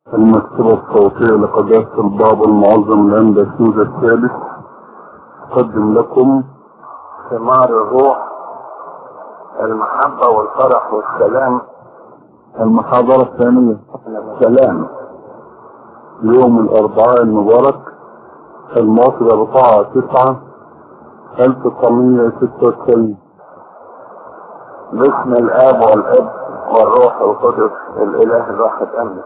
المكتبة الصوتية لقداسة البابا المعظم الأندلسي الثالث تقدم لكم ثمار الروح المحبة والفرح والسلام المحاضرة الثانية سلام يوم الأربعاء المبارك الموافق 4 9 1996 باسم الآب والابن والروح القدس الإله الواحد أمين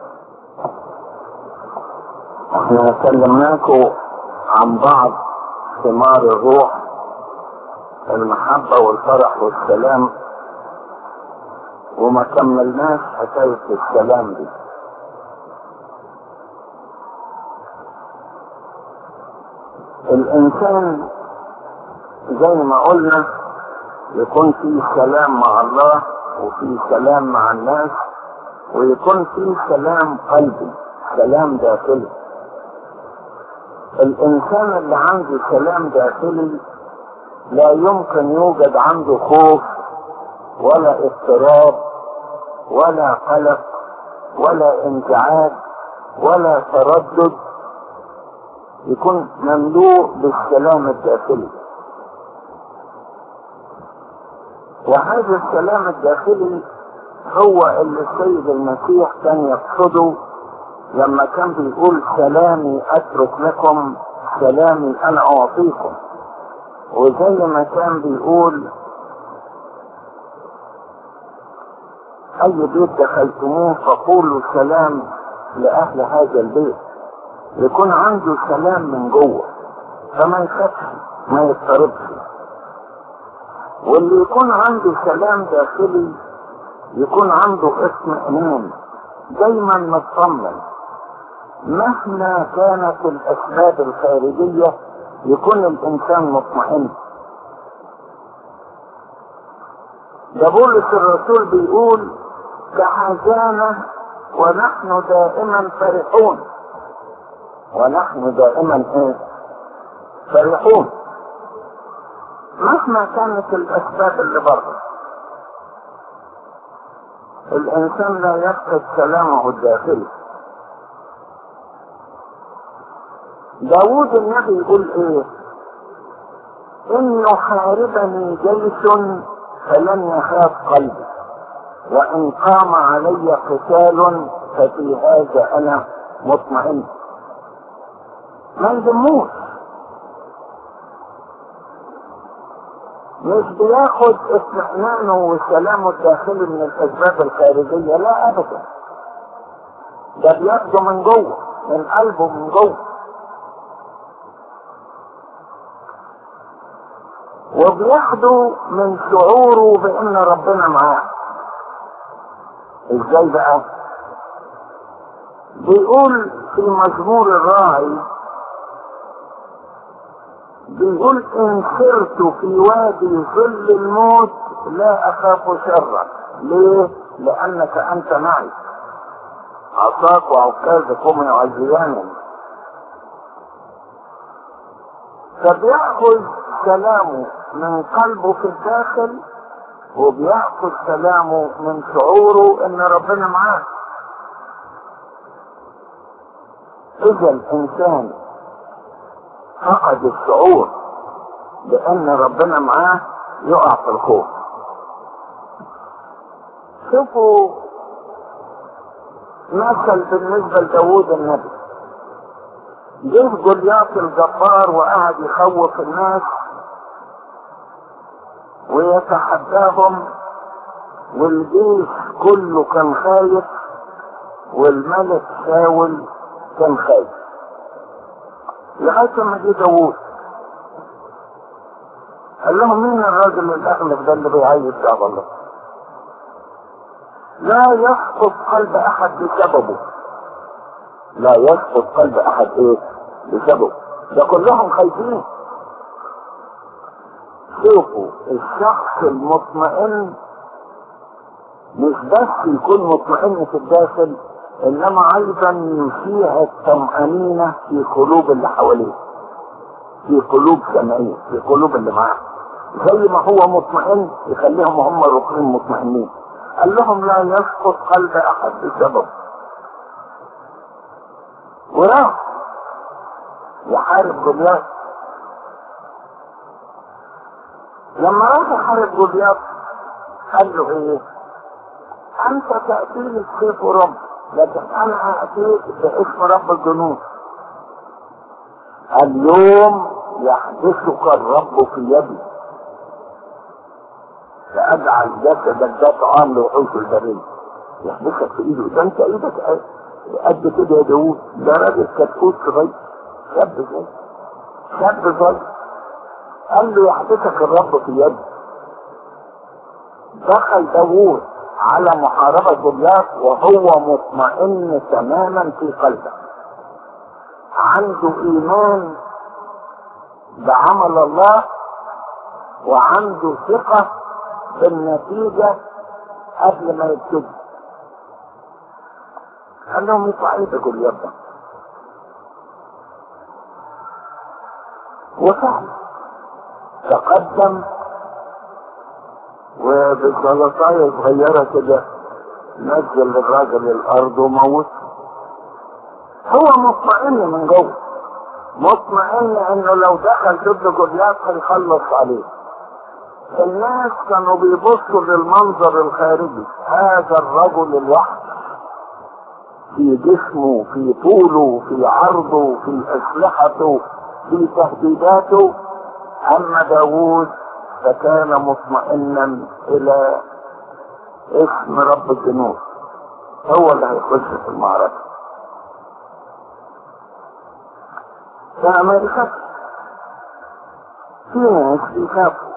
احنا كلمناكم عن بعض ثمار الروح المحبة والفرح والسلام وما كملناش حكاية السلام دي الإنسان زي ما قلنا يكون في سلام مع الله وفي سلام مع الناس ويكون في سلام قلبي سلام داخلي الإنسان اللي عنده سلام داخلي لا يمكن يوجد عنده خوف ولا اضطراب ولا قلق ولا انزعاج ولا تردد يكون مملوء بالسلام الداخلي وهذا السلام الداخلي هو اللي السيد المسيح كان يقصده لما كان بيقول سلامي اترك لكم سلامي انا اعطيكم وزي ما كان بيقول اي بيت دخلتموه فقولوا سلام لاهل هذا البيت يكون عنده سلام من جوه فما يخافش ما يضطربش واللي يكون عنده سلام داخلي يكون عنده اطمئنان دايما مطمن مهما كانت الاسباب الخارجيه يكون الانسان مطمئن ده بولس الرسول بيقول كحزانة ونحن دائما فرحون ونحن دائما ايه فرحون مهما كانت الاسباب اللي بره الانسان لا يفقد سلامه الداخلي داود النبي يقول ايه ان يحاربني جيش فلن يخاف قلبي وان قام علي قتال ففي هذا انا مطمئن ما يهموش مش بياخد اطمئنانه وسلامه الداخلي من الاسباب الخارجيه لا ابدا ده بياخده من جوه من قلبه من جوه وبياخده من شعوره بان ربنا معاه ازاي بقى بيقول في مزمور الراعي بيقول ان سرت في وادي ظل الموت لا اخاف شرا ليه لانك انت معي عصاك وعكازكم يعزيانني فبياخذ كلامه من قلبه في الداخل وبياخذ كلامه من شعوره ان ربنا معاه اذا الانسان فقد الشعور بان ربنا معاه يقع في الخوف شوفوا مثل بالنسبة لداوود النبي جه جولياط الجبار وقعد يخوف الناس ويتحداهم والجيش كله كان خايف والملك شاول كان خايف لغايه ما جه داوود قال لهم مين الراجل الاغلب ده اللي بيعيش شعب الله لا يسقط قلب احد بسببه لا يسقط قلب احد ايه بسببه ده كلهم خايفين شوفوا الشخص المطمئن مش بس يكون مطمئن في الداخل انما ايضا يشيع الطمأنينة في قلوب اللي حواليه في قلوب سمعيه في قلوب اللي معاه زي ما هو مطمئن يخليهم هم الركنين مطمئنين قال لهم لا يسقط قلب احد بسبب وراح يحارب جولياث لما راح يحارب جولياث قال له ايه انت تأتيني بسيف رب لكن انا اتيك باسم رب الجنود اليوم يحدثك الرب في يدي فاجعل جسدك ده طعام لوحوش البريه يحدثك في ايده ده انت ايدك قد كده يا داوود ده راجل كتكوت صغير شاب صغير شاب صغير قال له يحدثك الرب في يدي دخل داوود على محاربة جولياث وهو مطمئن تماما في قلبه عنده ايمان بعمل الله وعنده ثقة بالنتيجة قبل ما يبتدي قال لهم يطلع ايه ده جولياث ده وفعلا تقدم وبالزلطاية صغيرة كده نزل الراجل الأرض وموت هو مطمئن من جوه مطمئن انه لو دخل ضد جولياث هيخلص عليه الناس كانوا بيبصوا للمنظر الخارجي هذا الرجل الوحش في جسمه في طوله في عرضه في اسلحته في تهديداته اما داوود فكان مطمئنا الى اسم رب الجنود هو اللي هيخش في المعركة فما يخافش في ناس بيخافوا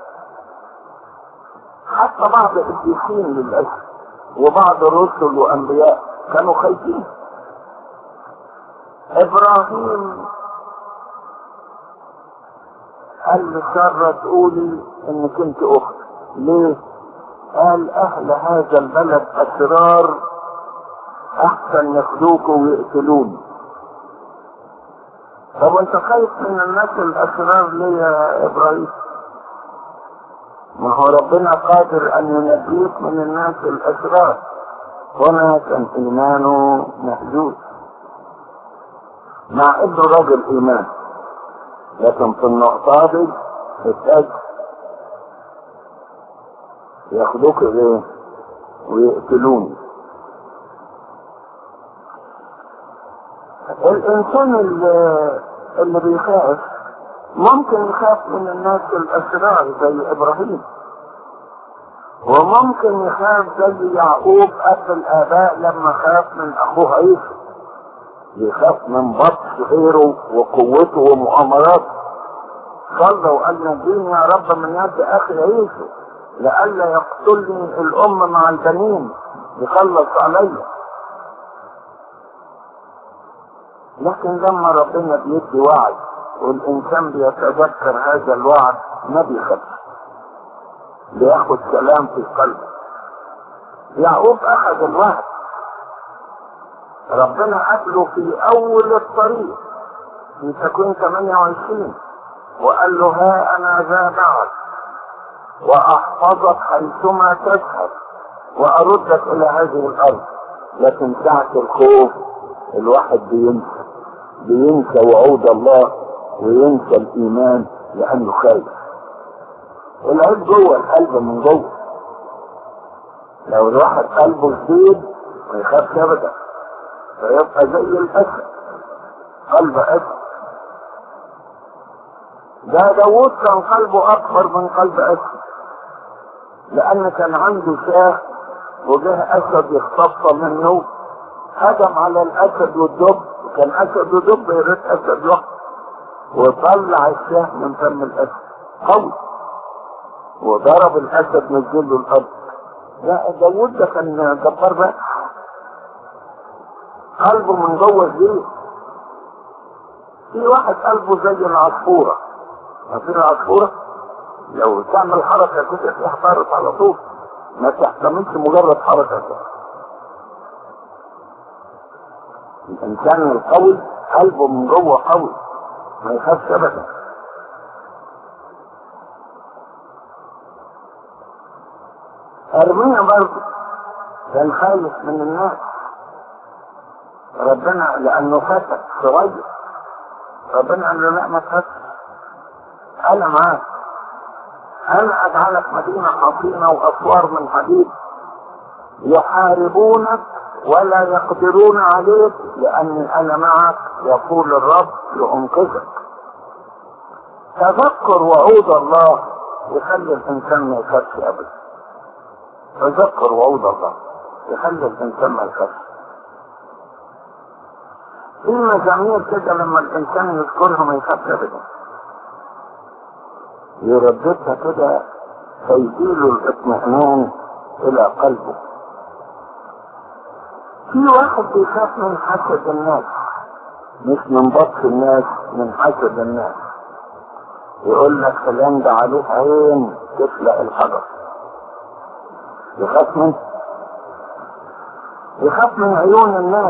حتى بعض القديسين للأسف وبعض الرسل وأنبياء كانوا خايفين إبراهيم قال لسارة تقولي انك انت اخت ليه قال اهل هذا البلد اشرار احسن ياخدوك ويقتلوني طب وانت خايف من الناس الاشرار ليه يا ابراهيم ما هو ربنا قادر ان ينجيك من الناس الاشرار هنا كان ايمانه محدود مع انه راجل ايمان لكن في النقطة دي اتأكد ياخدوك ايه ويقتلوني الانسان اللي, اللي بيخاف ممكن يخاف من الناس الاشرار زي ابراهيم وممكن يخاف زي يعقوب اب الاباء لما خاف من اخوه عيسى يخاف من بطش غيره وقوته ومؤامراته صلى وقال نجيني يا رب من يد اخي عيسى لئلا يقتلني الام مع البنين يخلص عليا لكن لما ربنا بيدي وعد والانسان بيتذكر هذا الوعد ما بيخافش بياخد كلام في قلبه يعقوب اخذ الوعد ربنا قابله في اول الطريق في تكوين 28 وقال له ها انا ذا معك واحفظك حيثما تذهب واردك الى هذه الارض لكن ساعة الخوف الواحد بينسى بينسى وعود الله وينسى الايمان لانه خايف العيب جوه القلب من جوه لو الواحد قلبه شديد ما يخافش ابدا فيبقى زي الاسد قلب اسد ده داوود كان قلبه اكبر من قلب اسد لان كان عنده شاه وجه اسد يخطف منه هجم على الاسد والدب كان اسد ودب يا ريت اسد لوحده وطلع الشاه من فم الاسد قوي وضرب الاسد نزل له الارض لا داوود ده كان جبار بقى قلبه من جوه زيت في واحد قلبه زي العصفورة عارفين العصفورة لو تعمل حركة كده تلاقيها طارت على طول ما تحتملش مجرد حركة كده الإنسان القوي قلبه من جوه قوي ما يخافش أبدا أرميا برضه كان خايف من الناس ربنا لانه فتى صغير ربنا قال له لا ما تخافش انا معاك انا اجعلك مدينه حصينه واسوار من حديد يحاربونك ولا يقدرون عليك لاني انا معك يقول الرب لانقذك تذكر وعود الله يخلي الانسان ما يخافش ابدا تذكر وعود الله يخلي الانسان ما يخافش في مزامير كده لما الانسان يذكرها ما يخافش ابدا يرددها كده فيزيل الاطمئنان الى قلبه في واحد بيخاف من حسد الناس مش من بطش الناس من حسد الناس يقول لك فلان ده عليه عين تفلق الحجر يخاف من يخاف من عيون الناس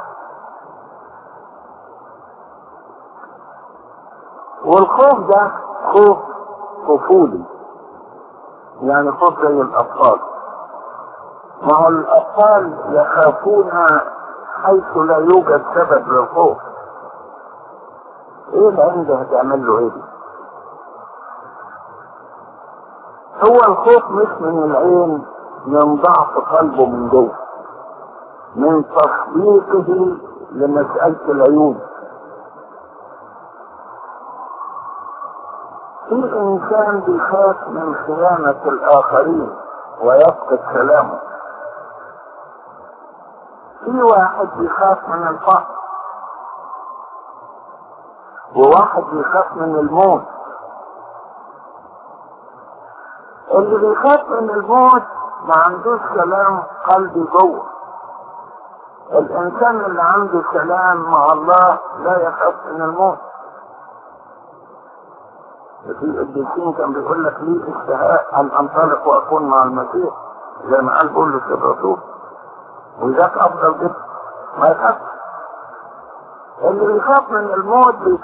والخوف ده خوف طفولي يعني خوف زي الاطفال ما هو الاطفال يخافون حيث لا يوجد سبب للخوف ايه العين ده هتعمل له ايه دي هو الخوف مش من العين من ضعف قلبه من جوه من تصديقه لمسألة العيون في انسان بيخاف من خيانة الاخرين ويفقد سلامه في واحد بيخاف من الفقر وواحد بيخاف من الموت اللي بيخاف من الموت ما عندوش سلام قلبي جوه الانسان اللي عنده سلام مع الله لا يخاف من الموت في القديسين كان بيقول لك لي اشتهاء ان انطلق واكون مع المسيح زي ما قال بولس الرسول وذاك افضل جدا ما يخافش اللي بيخاف من الموت دي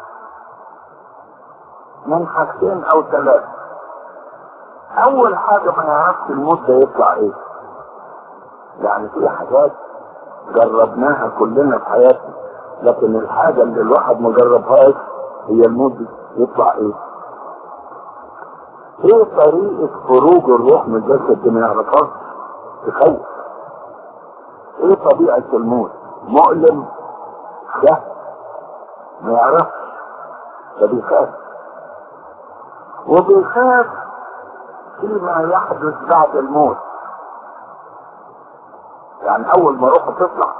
من حاجتين او ثلاثه اول حاجه ما يعرفش الموت ده يطلع ايه يعني في حاجات جربناها كلنا في حياتنا لكن الحاجه اللي الواحد ما جربهاش هي الموت دي يطلع ايه ايه طريقة خروج الروح من الجسد دي ما يعرفهاش تخوف ايه طبيعة الموت مؤلم ده ما يعرفش فبيخاف وبيخاف فيما يحدث بعد الموت يعني اول ما روحه تطلع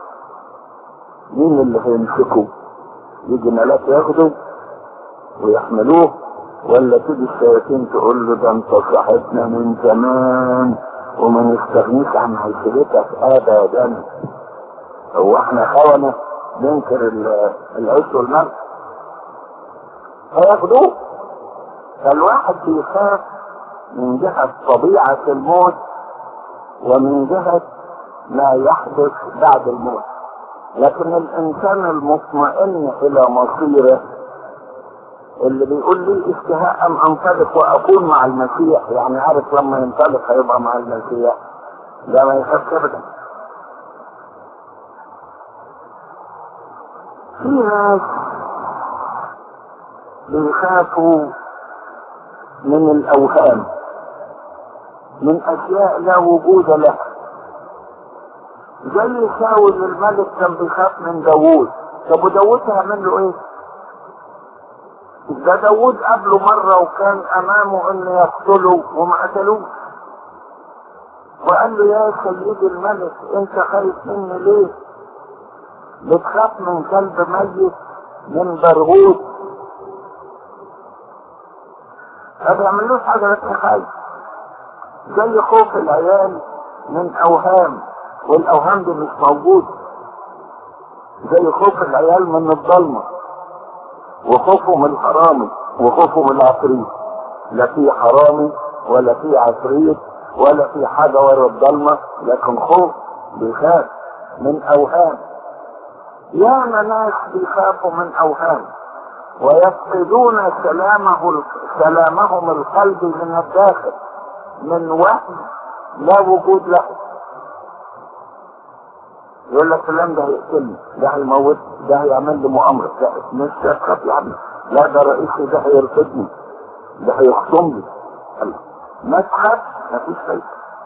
مين اللي هيمسكه يجي ملاك ياخده ويحملوه ولا تيجي الشياطين تقول له ده انت صاحبنا من زمان وما نستغنيش عن عيشتك ابدا هو احنا خونة ننكر العيش والملح هياخدوه فالواحد بيخاف من جهة طبيعة الموت ومن جهة ما يحدث بعد الموت لكن الانسان المطمئن الى مصيره اللي بيقول لي اشتهاء ان انطلق واكون مع المسيح يعني عارف لما ينطلق هيبقى مع المسيح لا ما يخافش ابدا في ناس بيخافوا من الاوهام من اشياء لا وجود لها زي شاول الملك كان بيخاف من داوود طب وداوود هيعمل له ايه؟ ده داوود قبله مرة وكان امامه ان يقتله وما قتلوش وقال له يا سيدي الملك انت خايف مني ليه بتخاف من كلب ميت من برغوث ما بيعملوش حاجة لكن خايف زي خوف العيال من اوهام والاوهام دي مش موجودة زي خوف العيال من الضلمه وخوفه من الحرامي وخوفه من العفريت لا في حرامي ولا في عفريت ولا في حاجة ورا الضلمة لكن خوف بيخاف من أوهام ياما ناس بيخافوا من أوهام ويفقدون سلامه سلامهم القلبي من الداخل من وهم لا وجود له يقول لك فلان ده هيقتلني ده هيموت ده هيعمل لي مؤامرة ده مش هتخاف يا عم لا ده رئيسي ده هيرفضني ده هيخصم لي الله. ما تخافش مفيش فايدة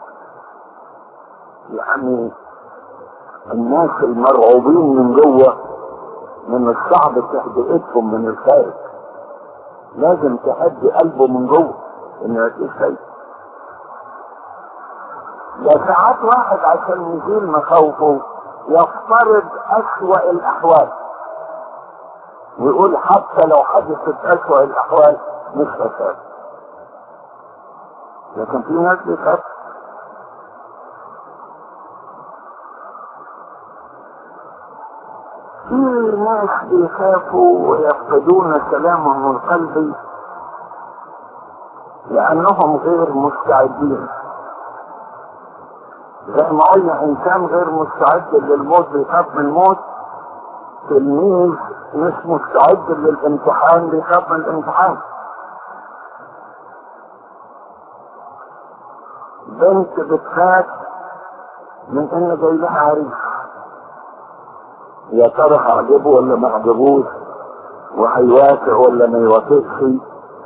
يعني الناس المرعوبين من جوه من الصعب تهدئتهم من الخارج لازم تهدي قلبه من جوه ان مفيش فايدة ده ساعات واحد عشان يزيل مخاوفه يفترض أسوأ الأحوال ويقول حتى لو حدثت أسوأ الأحوال مش فساد لكن في ناس بتخاف في ناس بيخافوا ويفقدون سلامهم القلبي لأنهم غير مستعدين زي ما قلنا إنسان غير مستعد للموت بيخاف من الموت تلميذ مش مستعد للامتحان بيخاف من الامتحان بنت بتخاف من ان جاي لها عريس يا ترى هعجبه ولا ما عجبوش وهيوافق ولا ما يوافقش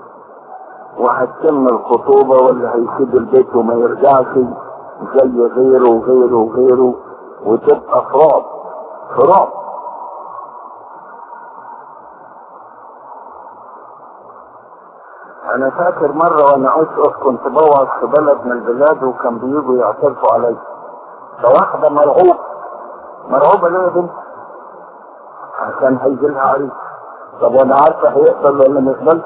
وهتتم الخطوبة ولا هيسيب البيت وما يرجعش زي غيره وغيره وغيره وتبقى في رعب في رعب انا فاكر مرة وانا اسقف كنت بوعظ في بلد من البلاد وكان بيجوا يعترفوا علي فواحدة مرعوب مرعوبة ليه يا بنت عشان هيجي لها عريس طب وانا عارفة هيقبل ولا ما يقبلش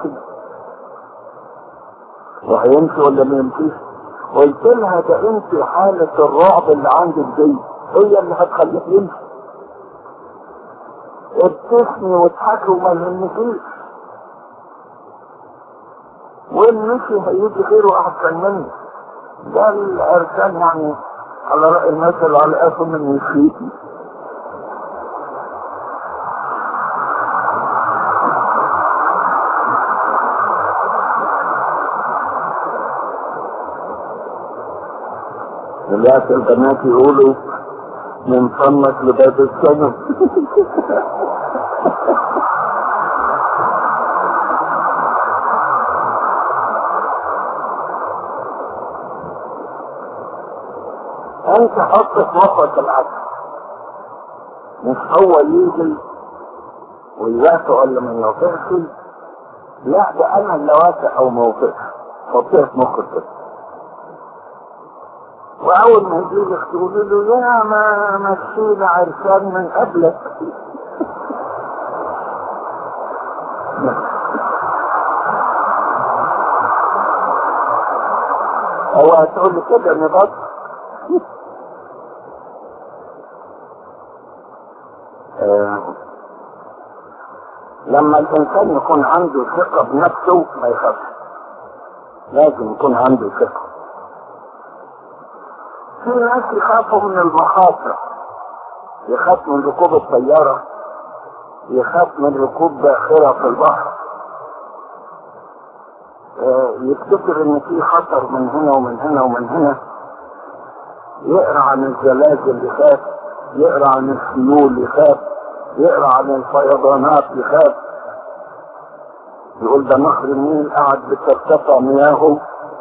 وهيمشي ولا ما يمشيش قلت لها ده انت حالة الرعب اللي عندك دي هي اللي هتخليك يمشي ابتسمي واضحكي وما يهمكيش وين مشي هيجي غيره احسن مني ده الاركان يعني على رأي المثل على قفا من يشيكي دلوقتي البنات يقولوا من فمك لباب السنة انت حط في مخك العكس مش هو يجي ويوافق ولا ما يوافقش لا ده انا اللي وافق او ما وافقش حطيه في مخك كده واول ما يجي لك تقول له يا ما مشينا عرسان من قبلك هو هتقول له كده نبض آه. لما الانسان يكون عنده ثقة بنفسه ما يخافش لازم يكون عنده ثقة في ناس يخافوا من المخاطر يخاف من ركوب الطيارة يخاف من ركوب باخرة في البحر آه، يفتكر ان في خطر من هنا ومن هنا ومن هنا يقرا عن الزلازل يخاف يقرا عن السيول يخاف يقرا عن الفيضانات يخاف يقول ده نهر النيل قاعد بترتفع مياهه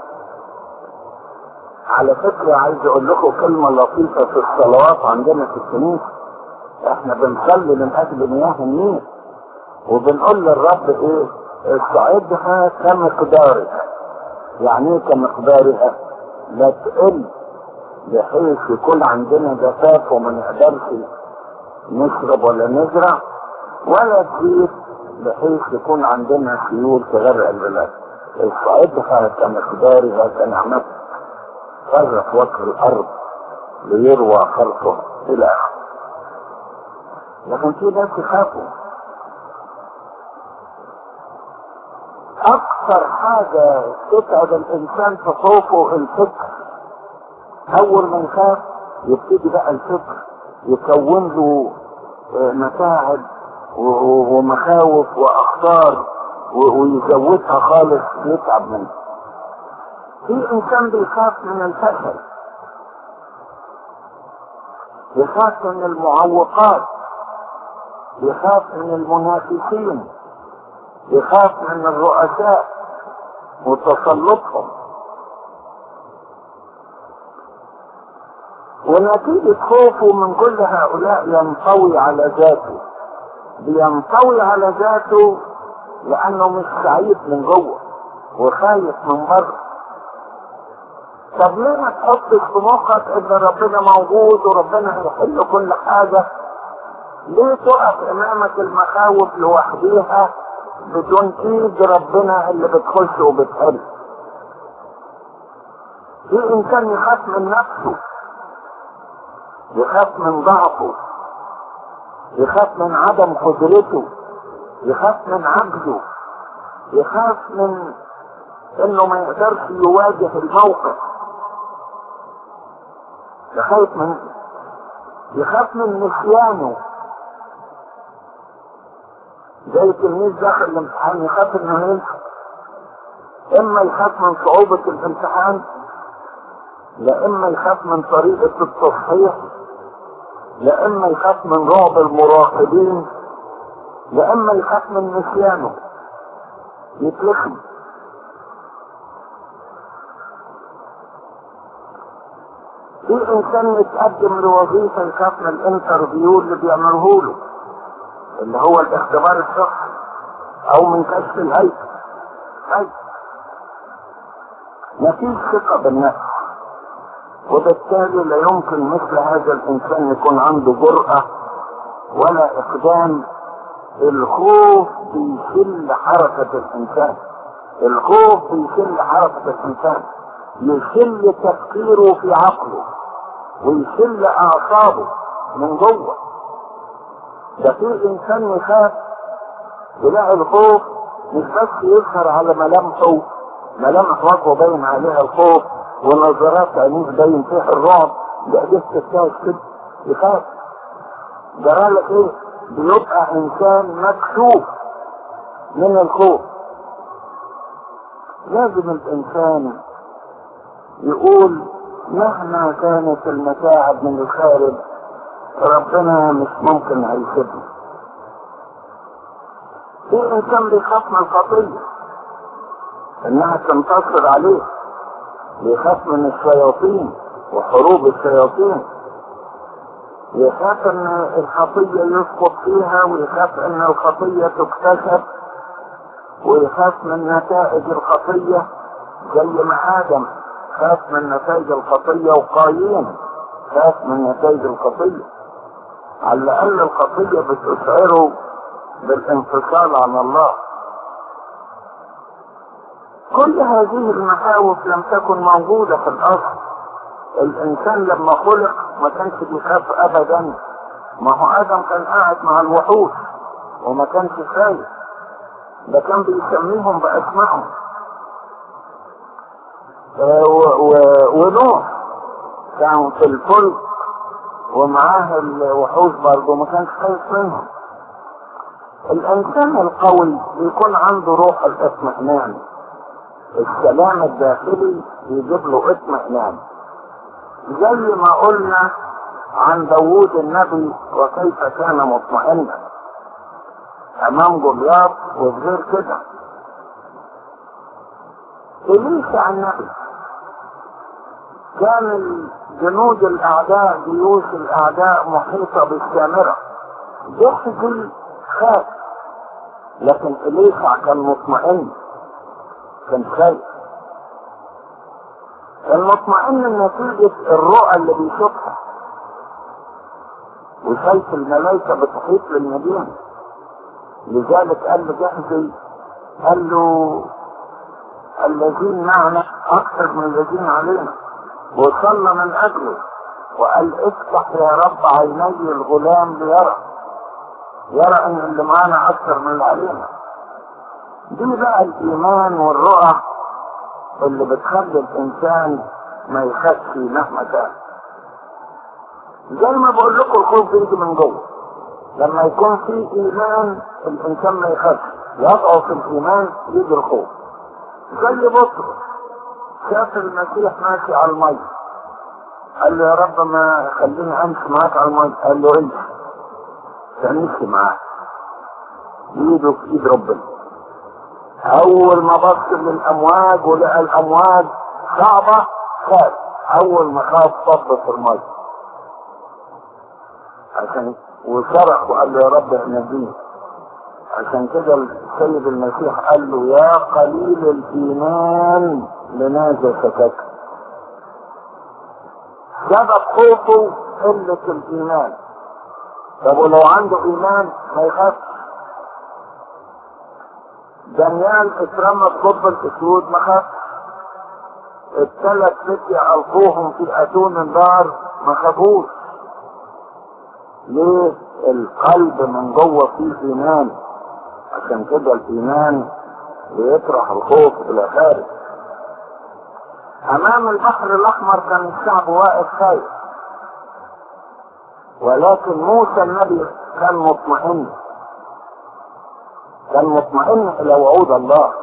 على فكرة عايز اقول لكم كلمة لطيفة في الصلوات عندنا في الكنيسة احنا بنصلي من اجل مياه النيل وبنقول للرب ايه استعدها كمقدارها يعني ايه كمقدارها لا تقل بحيث يكون عندنا جفاف وما نقدرش نشرب ولا نزرع ولا تزيد بحيث يكون عندنا سيول تغرق البلاد استعدها كمقدارها كنعمتها فرق وجه الارض ليروى خلقه الى اخره لكن في ناس يخافوا اكثر حاجة تتعب الانسان في خوفه الفكر اول ما يخاف يبتدي بقى الفكر يكون له متاعب ومخاوف واخطار ويزودها خالص يتعب منها في انسان بيخاف من الفشل يخاف من المعوقات يخاف من المنافسين يخاف من الرؤساء وتسلطهم ونتيجة خوفه من كل هؤلاء ينطوي على ذاته بينطوي على ذاته لأنه مش سعيد من جوه وخايف من بره طب ليه ما تحطش في مخك ان ربنا موجود وربنا هيحل كل حاجة ليه تقف امامك المخاوف لوحديها بدون ايد ربنا اللي بتخش وبتحل في انسان يخاف من نفسه يخاف من ضعفه يخاف من عدم قدرته يخاف من عجزه يخاف من انه ما يقدرش يواجه الموقف يخاف من يخاف من نسيانه زي تلميذ داخل الامتحان يخاف انه ينسى اما يخاف من صعوبة الامتحان لا اما يخاف من طريقة التصحيح لا اما يخاف من رعب المراقبين لا اما يخاف من نسيانه يتلخم في انسان يتقدم لوظيفة يخاف من الانترفيو اللي بيعمله له اللي هو الاختبار الشخصي او من كشف الهيئة هيئة مفيش ثقة بالنفس وبالتالي لا يمكن مثل هذا الانسان يكون عنده جرأة ولا اقدام الخوف بيشل حركة الانسان الخوف بيشل حركة الانسان يشل تفكيره في عقله ويشل اعصابه من جوه ده في انسان يخاف يلاقي الخوف مش بس يظهر على ملامحه ملامح وجهه باين عليها الخوف ونظرات عينيه باين فيها الرعب ده جسد الكاس كده يخاف جرالك ايه بيبقى انسان مكشوف من الخوف لازم الانسان يقول مهما كانت المتاعب من الخارج ربنا مش ممكن هيسيبنا في انسان بيخاف من الخطيه انها تنتصر عليه بيخاف من الشياطين وحروب الشياطين يخاف ان الخطية يسقط فيها ويخاف ان الخطية تكتشف ويخاف من نتائج الخطية زي ما آدم خاف من نتائج الخطية وقايين خاف من نتائج الخطية على الأقل الخطية بتشعره بالانفصال عن الله كل هذه المخاوف لم تكن موجودة في الأصل الإنسان لما خلق ما كانش بيخاف أبدا ما هو آدم كان قاعد مع الوحوش وما كانش خايف ده كان بيسميهم بأسمائهم ونوح كان في الفلك ومعاه الوحوش برضه ما كانش خايف منهم الانسان القوي بيكون عنده روح الاطمئنان السلام الداخلي يجيب له اطمئنان زي ما قلنا عن داوود النبي وكيف كان مطمئنا امام جولياط وغير كده إليسع النبي كان جنود الاعداء جيوش الاعداء محيطة بالسامرة ضحكي خاف لكن إليسع كان مطمئن كان خايف كان مطمئن نتيجة الرؤى اللي بيشوفها وشايف الملائكة بتحيط للمدينة لذلك قال لجحزي قال له الذين معنا أكثر من الذين علينا وصلى من أجله وقال افتح يا رب عيني الغلام ليرى يرى ان اللي معانا اكثر من اللي علينا دي بقى الايمان والرؤى اللي بتخلي الانسان ما يخافش مهما كان زي ما بقول لكم الخوف بيجي من جوه لما يكون في ايمان الانسان ما يخافش يضعف الايمان يجي الخوف زي بطرس شاف المسيح ماشي على الميه قال له يا رب ما خليني امشي معاك على الميه قال له امشي فمشي معاه ايده في ايد ربنا اول ما بص للامواج ولقى الامواج صعبة خاف اول ما خاف صب في الميه عشان وصرخ وقال له يا رب اهديني عشان كده السيد المسيح قال له يا قليل الايمان لماذا سكت سبب خوفه قلة الايمان طب ولو عنده ايمان ما يخافش دانيال اترمى في قبة الاسود ما خافش الثلاث فتية القوهم في اتون النار ما خافوش ليه القلب من جوه فيه ايمان عشان كده الايمان بيطرح الخوف الى خارج امام البحر الاحمر كان الشعب واقف خايف ولكن موسى النبي كان مطمئن كان مطمئن الى وعود الله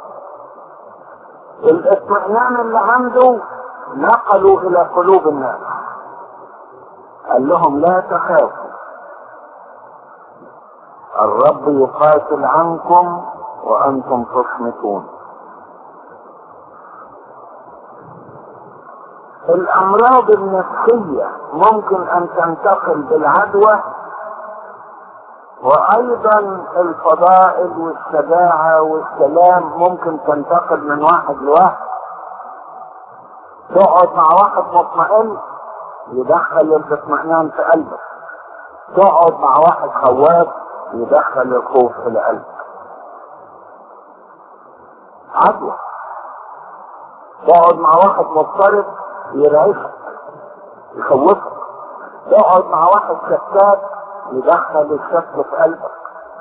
الاطمئنان اللي عنده نقلوا الى قلوب الناس قال لهم لا تخافوا الرب يقاتل عنكم وانتم تصمتون الامراض النفسية ممكن ان تنتقل بالعدوى وايضا الفضائل والشجاعة والسلام ممكن تنتقل من واحد لواحد تقعد مع واحد مطمئن يدخل الاطمئنان في قلبك تقعد مع واحد خواف يدخل الخوف الى قلبك عدوى تقعد مع واحد مضطرب يرعشك يخوفك تقعد مع واحد شكاك يدخل الشك في قلبك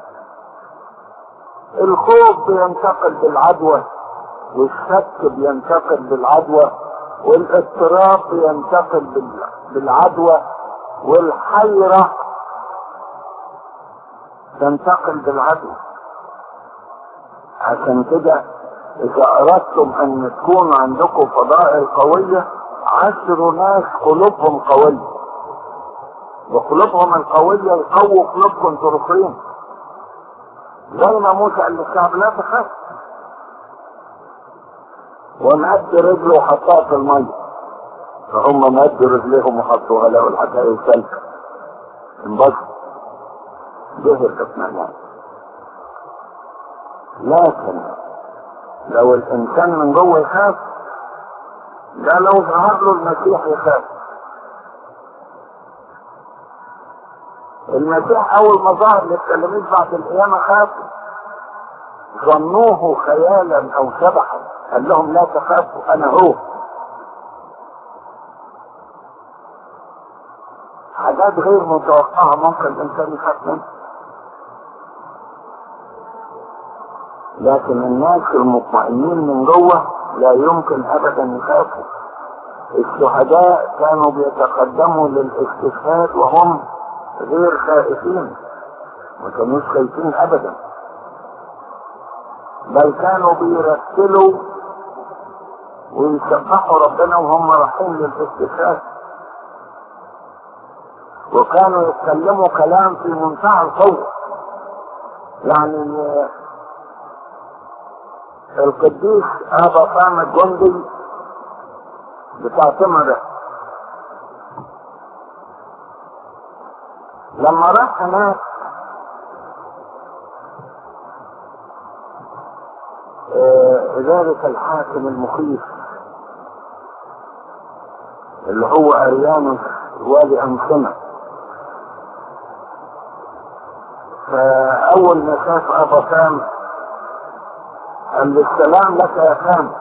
الخوف بينتقل بالعدوى والشك بينتقل بالعدوى والاضطراب بينتقل بالعدوى والحيرة تنتقل بالعدوى عشان كده اذا اردتم ان تكون عندكم فضائل قوية عشروا ناس قلوبهم قوية وقلوبهم القوية يقووا قلوبكم ترخين زي ما موسى قال للشعب لا تخاف ومد رجله وحطها في المية فهم مدوا رجليهم وحطوها له الحكاية سلكة انبسط ظهر اطمئنان لكن لو الانسان من جوه يخاف ده لو ظهر له المسيح يخاف المسيح اول ما ظهر للتلاميذ بعد القيامه خافوا ظنوه خيالا او شبحا قال لهم لا تخافوا انا هو حاجات غير متوقعه ممكن الانسان يخاف منها لكن الناس المطمئنين من جوه لا يمكن ابدا يخافوا الشهداء كانوا بيتقدموا للاستشهاد وهم غير خائفين ما كانوش خايفين ابدا بل كانوا بيرتلوا ويسبحوا ربنا وهم رايحين للاستشهاد وكانوا يتكلموا كلام في منتهى القوة يعني القديس ابا قام الجندي بتاع ده لما راح هناك ذلك الحاكم المخيف اللي هو اريانوس والي انسنة فاول ما شاف ابا سام قال له السلام لك يا سام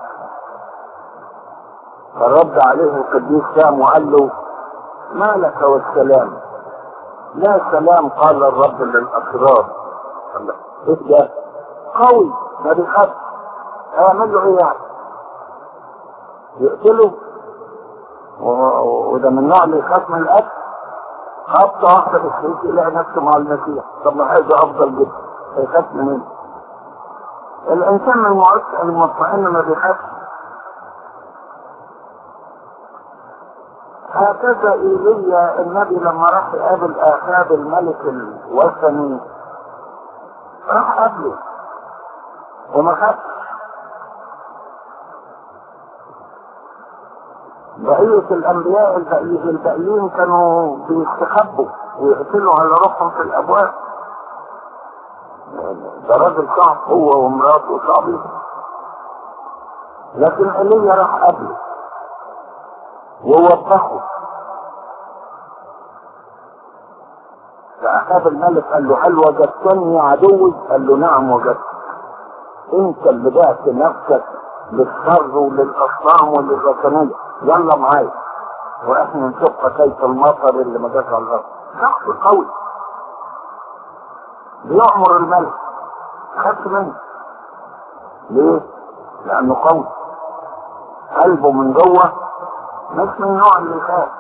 فرد عليه القديس سام وقال له ما لك والسلام لا سلام قال الرب للاشرار ايه ده قوي ما بيخافش هيعمل له ايه يعني يقتله وده من النوع اللي يخاف من القتل خبطة واحدة بالسيف يلاقي نفسه مع المسيح طب ما هذا افضل جدا هيخاف منين الانسان المطمئن ما بيخافش هكذا ايليا النبي لما راح يقابل اخاب الملك الوثني راح قابله وما خدش بقية الأنبياء الباقيين الباقيين كانوا بيستخبوا ويقتلوا على روحهم في الأبواب ده راجل صعب هو ومراته صعبين لكن ايليا راح قبله ووضحه فأخاب الملك قال له هل وجدتني يا عدوي؟ قال له نعم وجدتك انت اللي بعت نفسك للشر وللاصنام وللركنيه يلا معايا واحنا نشق كيف المطر اللي ما جاش على الارض شخص قوي بيأمر الملك خدت منه ليه؟ لأنه قوي قلبه من جوه مش من النوع اللي يخاف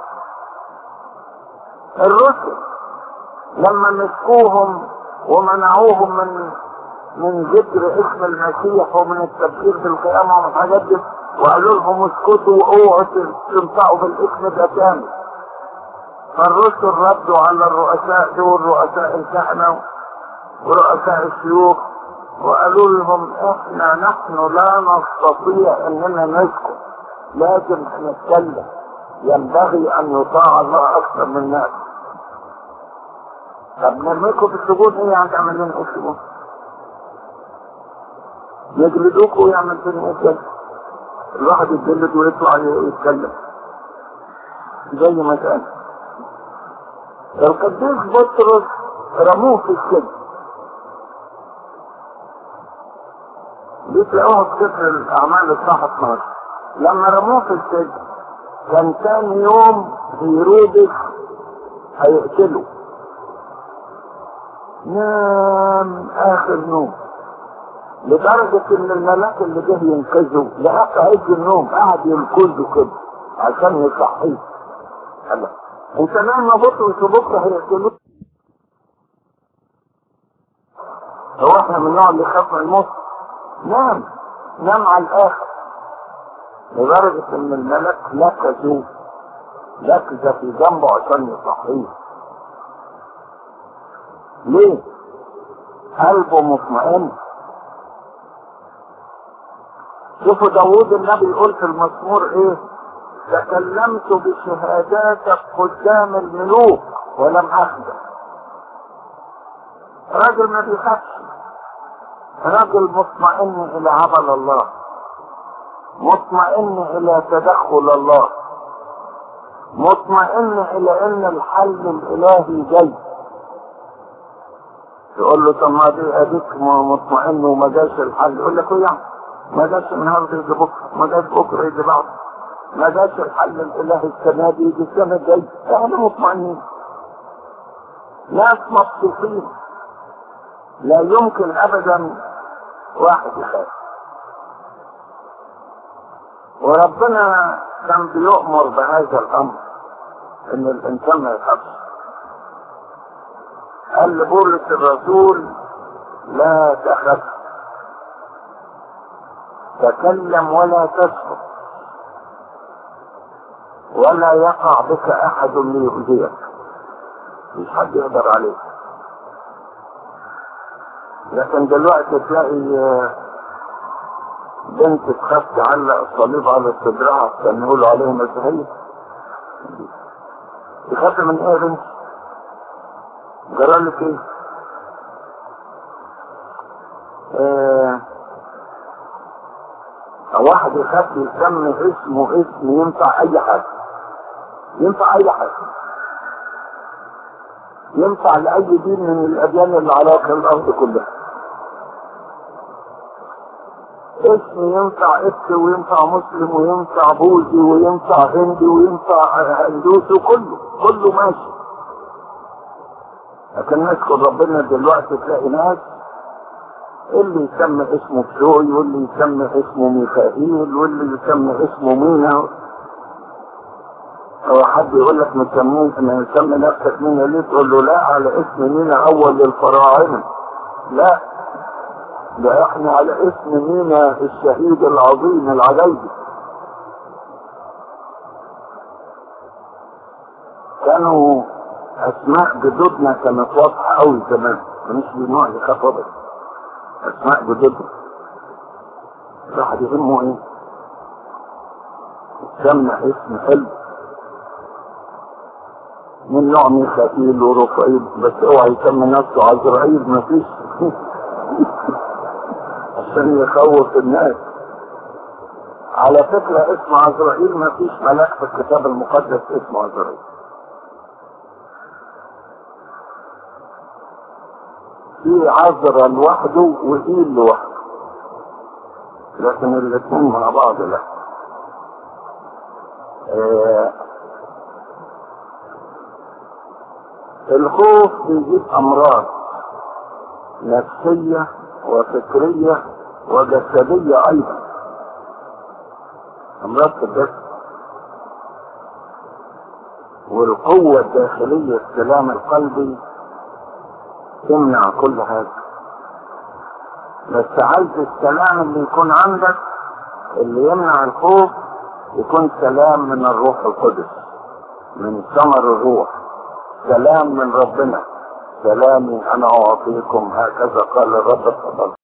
الرسل لما مسكوهم ومنعوهم من من ذكر اسم المسيح ومن التبشير بالقيامة ومن الحاجات دي وقالوا لهم اسكتوا واوعوا تنطقوا بالاسم ده تاني فالرسل ردوا على الرؤساء دول رؤساء الكهنة ورؤساء الشيوخ وقالوا لهم احنا نحن لا نستطيع اننا نسكت لكن هنتكلم ينبغي ان يطاع الله اكثر من الناس طب نرميكم في السجون ايه يعني تعملين ايه السجون يجلدوكوا ويعمل فيهم ايه كده الواحد يتجلد ويطلع يتكلم زي ما كان القديس بطرس رموه في السجن دي تلاقوها في سفر الاعمال الصح 12 لما رموه في السجن كان تاني يوم هيرودس هيقتله نام اخر نوم لدرجة ان الملاك اللي جه ينقذه لقى عز النوم قعد ينقذه كده عشان يصحيه قال له، انت نايم يا بطرس وبكره هيقتلوك هو احنا من النوع اللي يخاف من الموت نام نام على الاخر لدرجة ان الملك لكزه لكز في جنبه عشان يصحيه ليه؟ قلبه مطمئن شوفوا داوود النبي يقول في المزمور ايه تكلمت بشهاداتك قدام الملوك ولم اخدع راجل ما بيخافش راجل مطمئن الى عمل الله مطمئن الى تدخل الله مطمئن الى ان الحل الالهي جاي يقول له طب ما دي اديك مطمئن وما جاش الحل يقول لك ايه يعني ما جاش النهارده يجي بكره ما جاش بكره يجي بعد ما جاش الحل الالهي السنه دي يجي السنه الجايه احنا مطمئنين ناس مبسوطين لا يمكن ابدا واحد يخاف وربنا كان بيؤمر بهذا الامر ان الانسان ما يخافش قال لبولس الرسول لا تخف تكلم ولا تسكت ولا يقع بك احد ليؤذيك مش حد يقدر عليك لكن دلوقتي تلاقي بنت تخاف تعلق الصليب على صدرها عشان يقولوا عليها مسيحية تخاف من ايه يا بنت؟ جرالك ايه؟ آه واحد يخاف يسمي اسمه اسم ينفع اي حد ينفع اي حد ينفع لاي دين من الاديان اللي على وجه الارض كلها اسم ينفع ابت وينفع مسلم وينفع بوذي وينفع هندي وينفع هندوسي كله كله ماشي لكن نشكر ربنا دلوقتي تلاقي ناس اللي يسمي اسمه بشوي واللي يسمي اسمه ميخائيل واللي يسمي اسمه مينا هو حد يقول لك مسمين مسمي نفسك مينا ليه تقول له لا على اسم مينا اول الفراعنه لا ده احنا على اسم مينا الشهيد العظيم العجيبي كانوا اسماء جدودنا كانت واضحه قوي زمان مش بنوع اللي كانت واضحه اسماء جدودنا الواحد يهمه ايه؟ سمع اسم حلو من نوع ميخائيل ورفعيل بس اوعى يسمي نفسه عزرائيل مفيش عشان يخوف الناس على فكرة اسم عزرائيل مفيش ملاك في الكتاب المقدس اسمه عزرائيل في عذرا لوحده وإيل لوحده لكن الاثنين مع بعض لا آه الخوف بيجيب امراض نفسية وفكرية وجسدية ايضا امراض في الجسد والقوة الداخلية السلام القلبي تمنع كل هذا بس عايز السلام اللي يكون عندك اللي يمنع الخوف يكون سلام من الروح القدس من ثمر الروح سلام من ربنا سلامي انا اعطيكم هكذا قال الرب الفضل